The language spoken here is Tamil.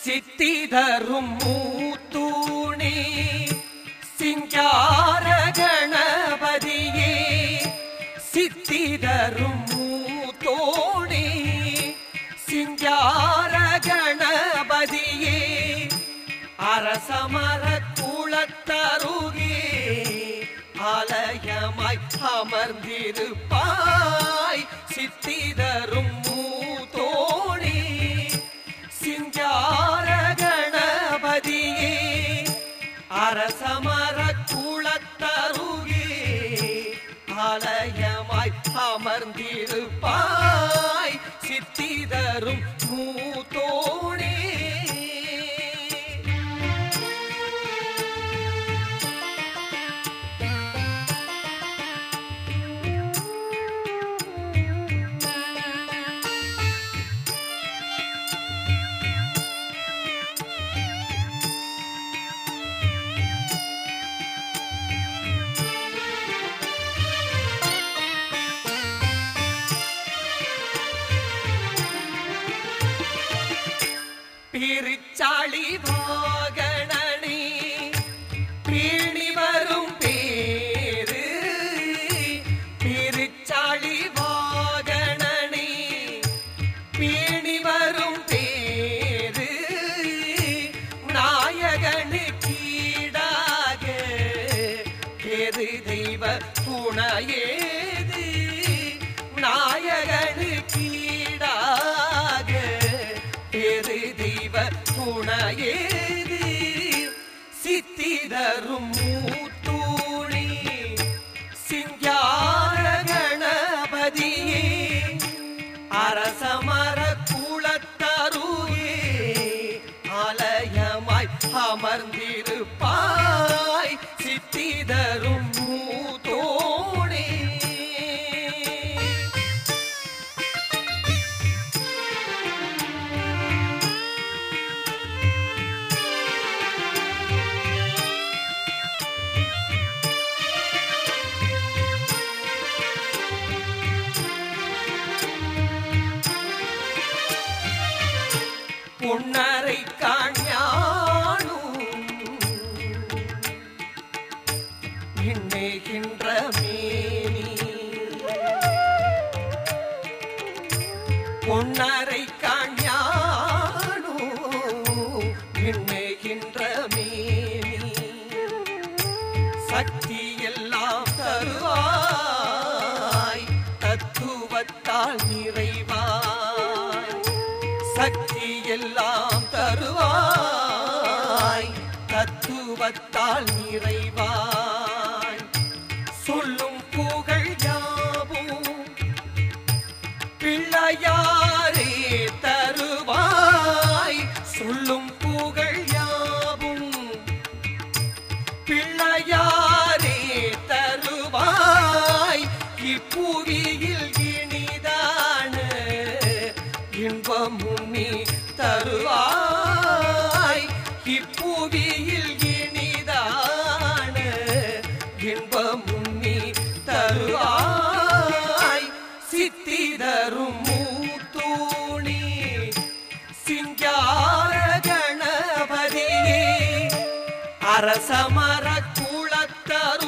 சித்திதரும் மூத்தூணி சிங்கார கணபதியே சித்திதரும் மூத்தோணி சிங்கார கணபதியே அரசமர குளத்தருகே ஆலயமாய் அமர்ந்திருப்பாய் சித்திதரும் மூத்தோணி சிங்கார கணபதியே அரசமர குளத்தருகே ஆலயமாய் அமர்ந்திருப்பாய் சித்திதரும் மூத்தோணே பிரிச்சாளி வாகனனே பீணி வரும் பேரு பிரிச்சாளி வாகனனே பீணி வரும் பேரு நாயகனு கீடாக ஏது தெய்வ துணையேது நாயகனு கீடாக ஏது தெய்வ துணையேது சித்திதரும் மூத்தூணி சிங்கார கணபதியே அரசமர குளத்தருகே ஆலயமாய் அமர்ந்திருப்பாய் சித்திதரும் மூத்தோணே பொன்னரை காண்யானும் எண்ணுகின்ற மேனி பொன்னரை காண்யானும் எண்ணுகின்ற மேனி சக்தி எல்லாம் தருவாய் தத்துவத்தால் நிறைவாய் சக்தி எல்லாம் தருவாய் தத்துவத்தால் நிறைவாய் சொல்லும் புகழ் யாவும் பிள்ளையாரே தருவாய் சொல்லும் புகழ் யாவும் பிள்ளையாரே தருவாய் இப்புவியில் இனிதான இன்பமும் நீ தருவாய் இப்புவியில் இனிதான இன்பமும் நீ தருவாய் சித்திதரும் மூத்தூணி சிங்கார கணபதியே அரசமர குளத்தரு